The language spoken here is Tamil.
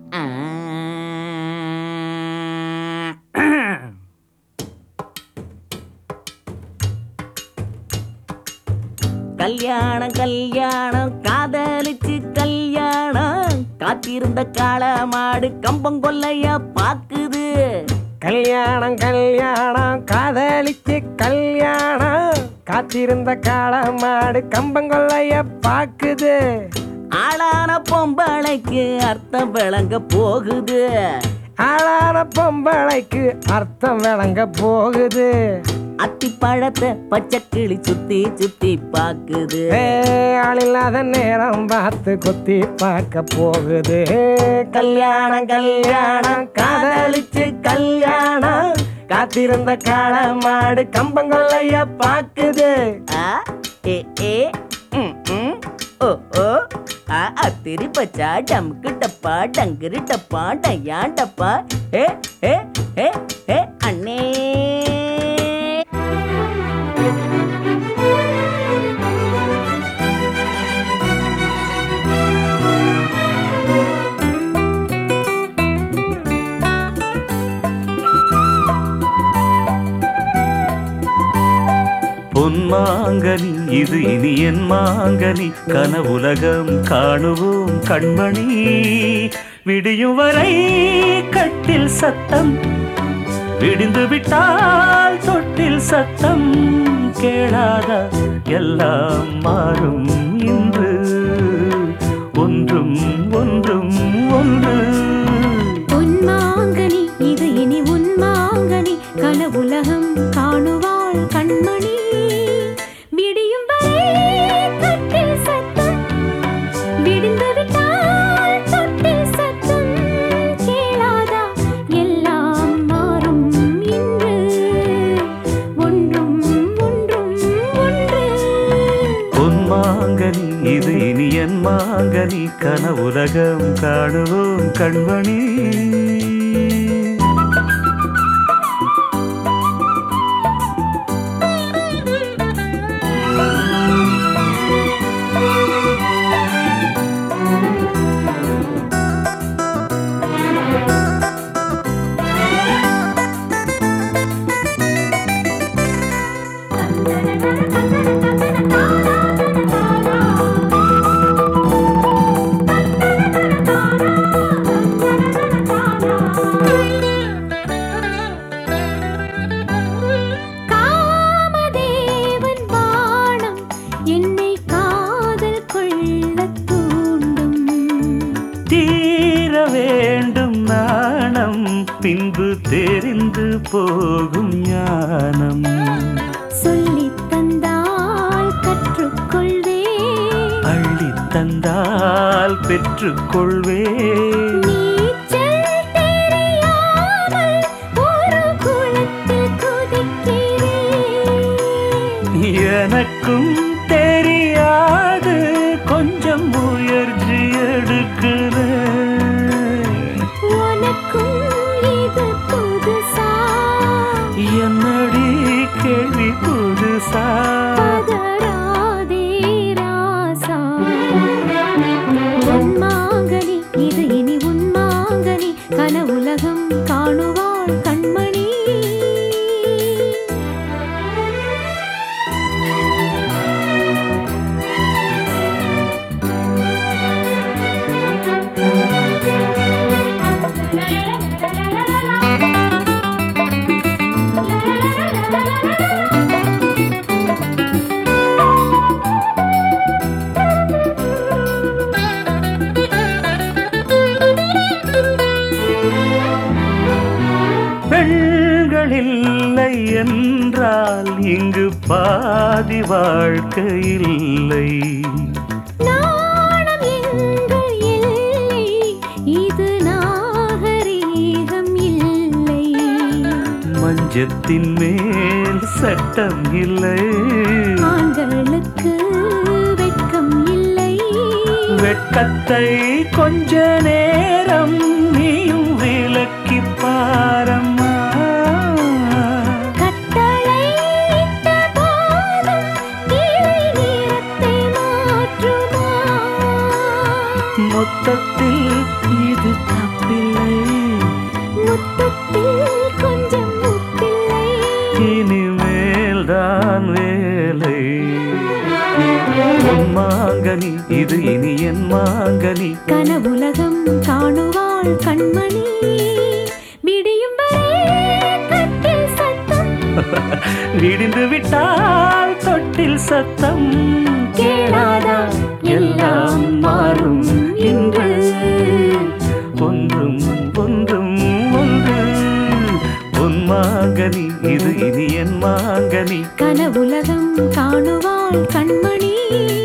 கல்யாணம் கல்யாணம் காதலிச்சு கல்யாணம் காத்திருந்த காள மாடு கம்பங்கொல்லைய பாக்குது கல்யாணம் கல்யாணம் காதலிச்சு கல்யாணம் காத்திருந்த காளமாடு கம்பங்கொள்ளைய பாக்குது ஆளான பொம்பளைக்கு அர்த்தம் விளங்க போகுது ஆளான பொம்பளைக்கு அர்த்தம் விளங்க போகுது அத்தி பழத்தை பச்சை கிளி சுத்தி சுத்தி பாக்குது ஏ, ஆளில்லாத நேரம் பார்த்து குத்தி பார்க்க போகுது கல்யாணம் கல்யாணம் காதலிச்சு கல்யாணம் காத்திருந்த காளமாடு கம்பங்கொள்ளைய பாக்குது ஆ, ஏ ஏ ம், ம், ஓ ஓ ஆ அத்திரி பச்சா டம்க்கு டப்பா டங்கிரி டப்பா டையா டப்பா ஏ ஏ ஏ ஏ அண்ணே பொன்மாங்கனி இது இனி என் மாங்கனி கனவுலகம் காணுவோம் கண்மணி விடியும் வரை கட்டில் சத்தம் விடிந்து விட்டால் தொட்டில் சத்தம் கேளாத எல்லாம் மாறும் இன்று ஒன்றும் ஒன்றும் ஒன்று பொன்மாங்கனி இது இனி உன்மாங்கனி கனவுலகம் காணுவாள் கண்மணி விடியும் வரை கட்டில் சத்தம் விடிந்து விட்டால் தொட்டில் சத்தம் கேளாதா எல்லாம் மாறும் இன்று ஒன்றும் ஒன்றும் ஒன்று பொன்மாங்கனி இது இனி என் மாங்கனி கனவுலகம் காணுவோம் கண்மணி காமதேவன் பாணம் என்னை காதல் கொள்ளத் தூண்டும் தீர வேண்டும் நாணம் பின்பு தெரிந்து போகும் ஞானம் சொல்லித் தந்தால் கற்றுக்கொள்வே அள்ளி தந்தால் பெற்றுக்கொள்வே நீச்சல் தெரியாமல் ஒரு குளத்தில் குதிக்கிறேன் எனக்கும் தெரியாது கொஞ்சம் முயற்சி எடுக்கிறேன் உனக்கும் இது புதுசா என்னடி கேள்வி புதுசா பதறாதே ராசா உன்மாங்கனி இது இனி உன்மாங்கனி கனவுலகம் காணுவாள் கண்மணி பெண்கள் இல்லை என்றால் இங்கு பாதி வாழ்க்கை இல்லை நாணம் எங்கள் இல்லை இது நாகரீகம் இல்லை மஞ்சத்தின் மேல் சட்டம் இல்லை ஆண்களுக்கு வெட்கம் இல்லை வெட்கத்தை கொஞ்ச நேரம் நீயும் விலக்கி பாரம்மா கட்டளையிட்ட போதும் கிளை நிறத்தை மாற்றுமா மொத்தத்தில் இது தப்பு பொன் மாங்கனி இது இனி என் மாங்கனி கனவுலகம் காணுவாள் கண்மணி விடியும் வரை கட்டில் சத்தம் விடிந்து விட்டால் தொட்டில் சத்தம் கேளாதா எல்லாம் மாறும் இன்று ஒன்றும் ஒன்றும் ஒன்று பொன் மாங்கனி இது இனி என் மாங்கனி கனவுலகம் காணுவாள் கண்மணி